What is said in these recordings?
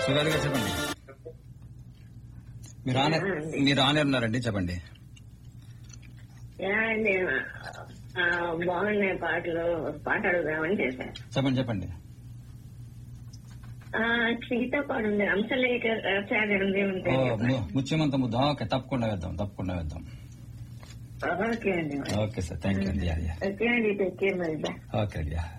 శివాజీ గారు చెప్పండి మీరు ఆనే మీరు ఆనే ఉన్నారండి చెప్పండి యా, నేను ఆ, బాగున్నాయి పాటలు పాట అడుగుదామని చేశాను చెప్పండి చెప్పండి ఆ, సీతాపాడు ఉంది అంశలేఖ రాశారండి ఓ ఉంటాయి కదా. ము- ముత్యమంత ముద్ద ఓకే తప్పకుండా వేద్దాం తప్పకుండా వేద్దాం ఓకే అండి ఓకే సార్ థ్యాంక్ యూ అండి యా, యా. ఓకే అండి టేక్ కేర్ మరి బాయ్. ఓకే అండి యా.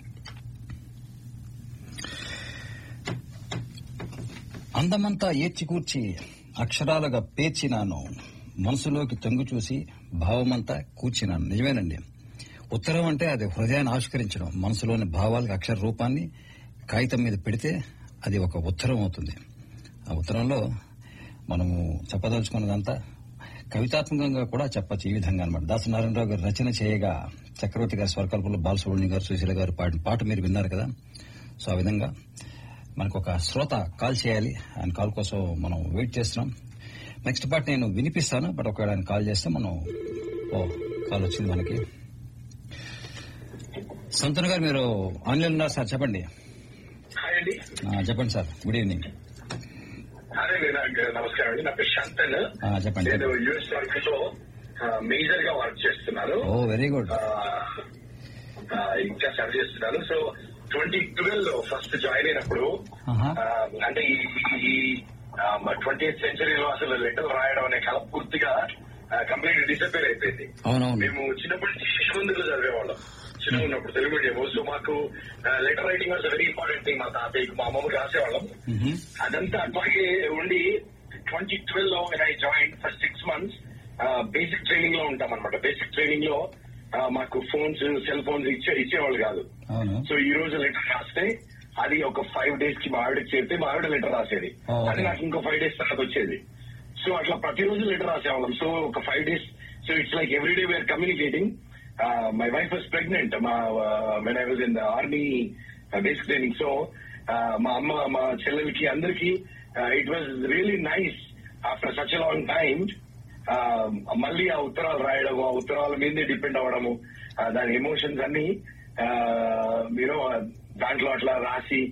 అందమంతా ఏచికూర్చి అక్షరాలుగా పేర్చినాను మనసులోకి తొంగి చూసి భావమంతా కూర్చినాను నిజమేనండి ఉత్తరం అంటే అది హృదయాన్ని ఆవిష్కరించడం మనసులోని భావాలకు అక్షర రూపాన్ని కాగితం మీద పెడితే అది ఒక ఉత్తరం అవుతుంది ఆ ఉత్తరంలో మనము చెప్పదలుచుకున్నదంతా కవితాత్మకంగా కూడా చెప్పచ్చు ఈ విధంగా అనమాట దాసనారాయణరావు గారు రచన చేయగా చక్రవర్తి గారి స్వరకల్పంలో బాలసుబ్రహ్మణ్యం గారు సుశీల గారు పాడిన పాట మీరు విన్నారు కదా సో ఆ విధంగా మనకు ఒక శ్రోత కాల్ చేయాలి ఆయన కాల్ కోసం మనం వెయిట్ చేస్తున్నాం నెక్స్ట్ పార్ట్ నేను వినిపిస్తాను బట్ ఒకవేళ ఆయన కాల్ చేస్తే మనం ఓ కాల్ వచ్చింది మనకి సంతన్ గారు మీరు ఆన్లైన్ ఉన్నారు సార్ చెప్పండి హాయ్ అండి ఆ, చెప్పండి సార్ గుడ్ ఈవినింగ్ అదే నాకు నమస్కారం అండి నా పేరు శాంతన్ ఆ, చెప్పండి. నేను యుఎస్ బ్యాంక్ లో మేజర్ గా వర్క్ చేస్తున్నాను ఓ వెరీ గుడ్ ఆ, ఆ, ఇంకా సర్వ్ చేస్తున్నాను సో ట్వంటీ ట్వెల్వ్ లో ఫస్ట్ జాయిన్ అయినప్పుడు ఆహా. ఆ, అంటే ఈ ట్వంటీ ఎయిత్ సెంచరీలో అసలు లెటర్ రాయడం అనే కళ పూర్తిగా కంప్లీట్ డిసపేర్ అయిపోయింది అవునవును మేము చిన్నప్పటి నుంచి శిశుమందులో చదివేవాళ్ళం చిన్న ఉన్నప్పుడు తెలుగు మీడియం సో మాకు letter writing was very important thing మా తాతయ్యకి మా అమ్మమ్మకి రాసేవాళ్ళం మ్హూ. అదంతా అట్లాగే ఉండి ట్వంటీ ట్వెల్వ్ లో I join for six months basic training లో ఉంటాం అనమాట బేసిక్ ట్రైనింగ్ లో ఆ, మాకు ఫోన్స్ సెల్ ఫోన్స్ ఇచ్చే ఇచ్చేవాళ్ళు కాదు అవును సో ఈ రోజు లెటర్ రాస్తే అది ఒక ఫైవ్ డేస్ కి మా ఆవిడకి చేరితే మా ఆవిడ లెటర్ రాసేది Oh, okay. అది నాకు ఇంకో ఫైవ్ డేస్ తర్వాత వచ్చేది సో అట్లా ప్రతిరోజు లెటర్ రాసేవాళ్ళం సో ఒక five days so it's like every day we're communicating my wife was pregnant మా when I was in the army basic training so మా అమ్మ మా చెల్లెలకి అందరికి it was really nice after such long time మళ్ళీ ఆ ఉత్తరాలు రాయడము ఆ ఉత్తరాల మీదే డిపెండ్ అవ్వడము ఆ, దాని ఎమోషన్స్ అన్ని మీరు దాంట్లో అట్లా రాసి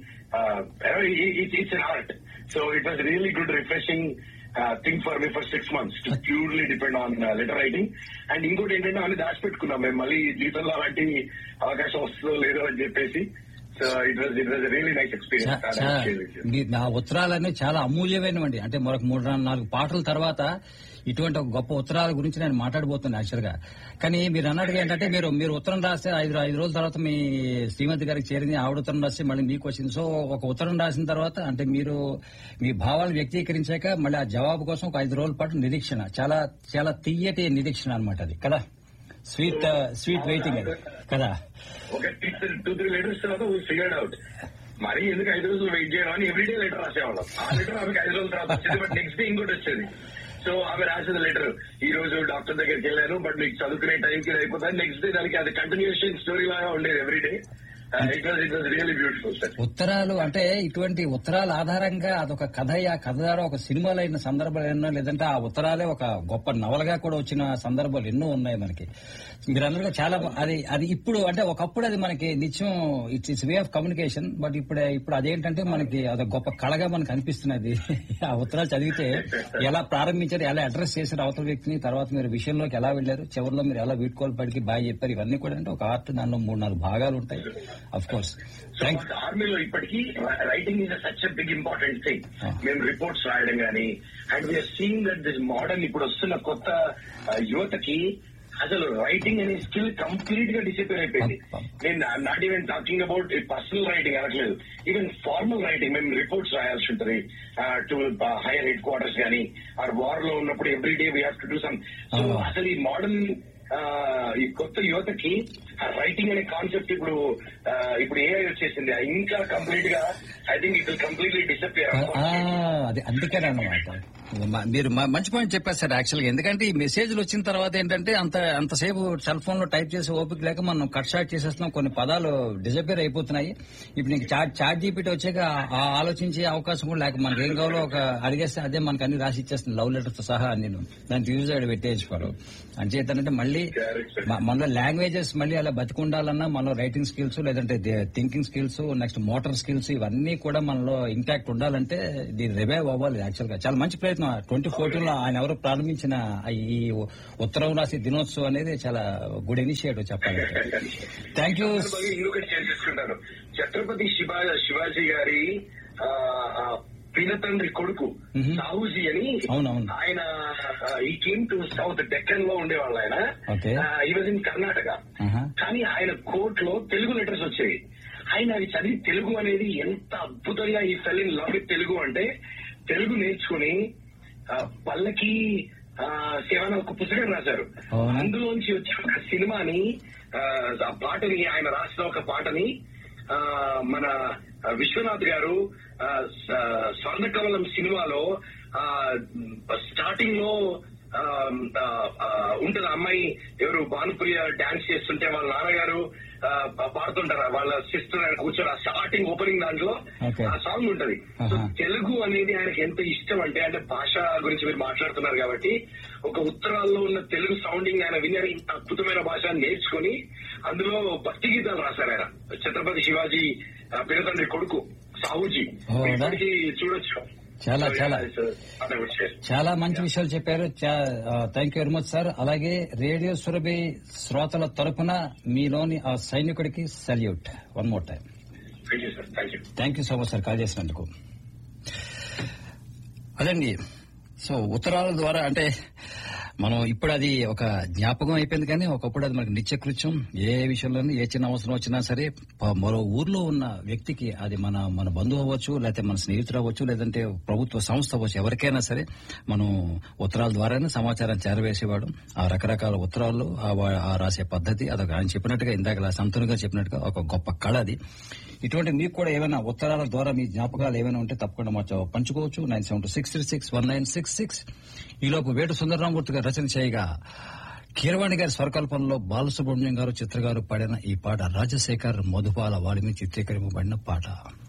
it's in heart so it was really good refreshing thing for me for six months to purely depend on letter writing and ఇంకోటి ఏంటంటే అవన్నీ దాచిపెట్టుకున్నాం మేము మళ్ళీ జీవితంలో అలాంటి అవకాశం వస్తుందో లేదో అని చెప్పేసి so it was it was really nice చా- ఎక్స్పీరియన్స్ చా- మీ- నా ఉత్తరాలన్నీ చాలా అమూల్యమైనవండి అంటే మరొక మూడు నాలుగు- నాలుగు పాటల తర్వాత ఇటువంటి ఒక గొప్ప ఉత్తరాల గురించి నేను మాట్లాడబోతున్నాను యాక్చువల్ గా కానీ మీరు అన్నట్టుగా ఏంటంటే మీరు మీరు ఉత్తరం రాస్తే ఐదు ఐదు రోజుల తర్వాత మీ శ్రీమతి గారికి చేరింది ఆవిడ ఉత్తరం రాస్తే మళ్ళీ మీకు వచ్చింది సో ఒక ఉత్తరం రాసిన తర్వాత అంటే మీరు మీ భావాలు వ్యక్తీకరించాక మళ్ళీ ఆ జవాబు కోసం ఒక ఐదు రోజుల పాటు నిరీక్షణ చాలా చాలా తీయటి నిరీక్షణ అన్నమాట అది కదా స్వీట్ స్వీట్ వెయిటింగ్ అది కదా ఒక టూ త్రీ లెటర్స్ తర్వాత ఫిగర్డ్ అవుట్ మరి ఎందుకు ఐదు రోజులు వెయిట్ చేయడం అని ఎవ్రీడే లెటర్ రాసేవాళ్ళం ఆ లెటర్ ఆమెకి ఐదు రోజుల తర్వాత వచ్చింది బట్ నెక్స్ట్ డే ఇంకోటి వచ్చేది సో ఆమె రాసిన లెటర్ ఈ రోజు డాక్టర్ దగ్గరికి వెళ్ళాను బట్ మీకు చదువుకునే టైంకి అయిపోతుంది నెక్స్ట్ డే దానికి అది కంటిన్యూషన్ స్టోరీ లాగా ఉండేది everyday it was it was really beautiful sir ఉత్తరాలు అంటే ఇటువంటి ఉత్తరాల ఆధారంగా అదొక కథ ఆ కథ ద్వారా ఒక సినిమాలో అయిన సందర్భాలు ఎన్నో లేదంటే ఆ ఉత్తరాలే ఒక గొప్ప నవలగా కూడా వచ్చిన సందర్భాలు ఎన్నో ఉన్నాయి మనకి మీరు అన్నట్టుగా చాలా బా- అది అది ఇప్పుడు అంటే ఒకప్పుడు అది మనకి నిత్యం it's it's way of communication but ఇప్పుడు ఇప్పుడు అదేంటంటే మనకి అదొక గొప్ప కళగా మనకు అనిపిస్తున్నది ఆ ఉత్తరాలు చదివితే ఎలా ప్రారంభించారు ఎలా అడ్రస్ చేశారు అవతల వ్యక్తిని తర్వాత మీరు విషయంలోకి ఎలా వెళ్ళారు చివరిలో మీరు ఎలా వీడ్కోలు పడికి బాగా చెప్పారు ఇవన్నీ కూడా అంటే ఒక ఆర్ట్ దానిలో మూడు నాలుగు భాగాలు ఉంటాయి అఫ్ కోర్స్ సో థ్యాంక్ ఆర్మీలో ఇప్పటికీ writing is such a big important thing Ah. మేము రిపోర్ట్స్ రాయడం కానీ and we're seeing that this modern ఇప్పుడు వస్తున్న కొత్త ఆ, యువతకి అసలు రైటింగ్ అనే స్కిల్ కంప్లీట్ గా డిసిపేర్ అయిపోయింది అబ్బా. నేను not even talking about personal writing అనట్లేదు ఈవెన్ ఫార్మల్ రైటింగ్ మేము రిపోర్ట్స్ రాయాల్సి ఉంటుంది టు హైయర్ హెడ్ క్వార్టర్స్ కానీ ఆర్ వార్ లో ఉన్నప్పుడు every day we have to do some so Ah. అసలు ఈ మోడర్న్ ఈ కొత్త యువతకి రైటింగ్ అనే కాన్సెప్ట్ ఇప్పుడు ఆ, ఇప్పుడు ఏఐ వచ్చేసింది ఇంకా కంప్లీట్ గా I think it will completely disappear ఆ, అది అందుకనే అన్నమాట మ- మీరు మ- మంచి పాయింట్ చెప్పారు సార్ యాక్చువల్ గా ఎందుకంటే ఈ మెసేజ్లు వచ్చిన తర్వాత ఏంటంటే అంత అంతసేపు సెల్ ఫోన్ లో టైప్ చేసి ఓపిక లేక మనం కట్ షాట్ చేసేస్తున్నాం కొన్ని పదాలు డిజపేర్ అయిపోతున్నాయి ఇప్పుడు నీకు చాట్ చాట్ జీపీటీ వచ్చాక ఆ- ఆ ఆలోచించే అవకాశం కూడా లేక మనకి ఏం కావాలో ఒక అడిగేస్తే అదే మనకు అన్ని రాసి ఇచ్చేస్తుంది లవ్ లెటర్ తో సహా నేను దానికి యూజ్ అయ్యి పెట్టేసుకోవాలి అంచేతంటే మళ్ళీ Correct, sir. మ- మనలో లాంగ్వేజెస్ మళ్ళీ అలా బతికుండాలన్నా మనలో రైటింగ్ స్కిల్స్ లేదంటే thinking skills next motor skills ఇవన్నీ కూడా మనలో ఇంటాక్ట్ ఉండాలంటే దీని రివైవ్ అవ్వాలి యాక్చువల్ గా చాలా మంచి ప్రయత్నం ట్వంటీ ఫోర్టీన్ లో ఆయన ఎవరు ప్రారంభించిన ఈ ఉత్తరం రాసి దినోత్సవం అనేది చాలా గుడ్ ఇనిషియేటివ్ చెప్పాలంటే థ్యాంక్ యూ సందర్భంగా ఇంకొకటి షేర్ చేసుకుంటాను ఛత్రపతి శివా శివాజీ గారి ఆ, ఆ, పినతండ్రి కొడుకు Mhm. సాహుజీ అని అవునవును. ఆయన ఈ కేమ్ టు సౌత్ డెక్కన్ లో ఉండేవాళ్ళు ఆయన Okay. ఈ వాజ్ ఇన్ కర్ణాటక Uh-huh. కానీ ఆయన కోర్ట్ లో తెలుగు లెటర్స్ వచ్చాయి ఆయన అది చదివి తెలుగు అనేది ఎంత అద్భుతంగా ఈ fell in love with Telugu అంటే తెలుగు నేర్చుకుని ఆ, పల్లకి ఆ, సేవ అని ఒక పుస్తకం రాశారు అవునా? అందులోంచి వచ్చిన ఒక సినిమాని ఆ, ఆ పాటని ఆయన రాసిన ఒక పాటని ఆ, మన విశ్వనాథ్ గారు ఆ, స- స్వర్ణకమలం సినిమాలో ఆ, స్టార్టింగ్ లో ఆ, ఆ, ఆ, ఉంటది ఆ అమ్మాయి ఎవరు భానుప్రియ డాన్స్ చేస్తుంటే వాళ్ళ నాన్నగారు ఆ, పాడుతుంటారు వాళ్ళ సిస్టర్ ఆయన కూర్చొని ఆ స్టార్టింగ్ ఓపెనింగ్ దాంట్లో Okay. ఆ సాంగ్ ఉంటది సో ఆహా. తెలుగు అనేది ఆయనకి ఎంత ఇష్టం అంటే అంటే భాష గురించి మీరు మాట్లాడుతున్నారు కాబట్టి ఒక ఉత్తరాల్లో ఉన్న తెలుగు సౌండింగ్ ఆయన విన్నారు ఇంత అద్భుతమైన భాష నేర్చుకుని అందులో భక్తి గీతాలు రాశారు ఆయన ఛత్రపతి శివాజీ ఆ, పినతండ్రి కొడుకు సాహుజీ అవునా? ఇప్పటికీ చూడొచ్చు చాలా, So, చాలా. yeah, it's a- అదే విషయం. చాలా మంచి విషయాలు చెప్పారు thank you very much sir అలాగే రేడియో సురభి శ్రోతల తరపున మీలోని ఆ సైనికుడికి salute one more time Thank you, sir. Thank you. Thank you so much sir call చేసినందుకు అదండి సో ఉత్తరాల ద్వారా అంటే మనం ఇప్పుడు అది ఒక జ్ఞాపకం అయిపోయింది కానీ ఒకప్పుడు అది మనకి నిత్యకృత్యం ఏ విషయంలోనూ ఏ చిన్న అవసరం వచ్చినా సరే ప- మరో ఊర్లో ఉన్న వ్యక్తికి అది మన మన బంధువు అవ్వచ్చు లేకపోతే మన స్నేహితుడు అవ్వచ్చు లేదంటే ప్రభుత్వ సంస్థ అవ్వచ్చు ఎవరికైనా సరే మనం ఉత్తరాల ద్వారానే సమాచారం చేరవేసేవాడు ఆ రకరకాల ఉత్తరాలు ఆ వా- ఆ రాసే పద్ధతి అదొక ఆయన చెప్పినట్టుగా ఇందాక సంతునిగా చెప్పినట్టుగా ఒక గొప్ప కళ అది ఇటువంటి మీకు కూడా ఏమైనా ఉత్తరాల ద్వారా మీ జ్ఞాపకాలు ఏమైనా ఉంటే తప్పకుండా మాతో పంచుకోవచ్చు nine seven two six three six one nine six six ఈలోపు వేటు సుందరరామూర్తి గారు రచన చేయగా కీరవాణి గారి స్వరకల్పనలో బాలసుబ్రహ్మణ్యం గారు చిత్ర గారు పాడిన ఈ పాట రాజశేఖర్ మధుపాల వాడిని చిత్రీకరింపబడిన పాట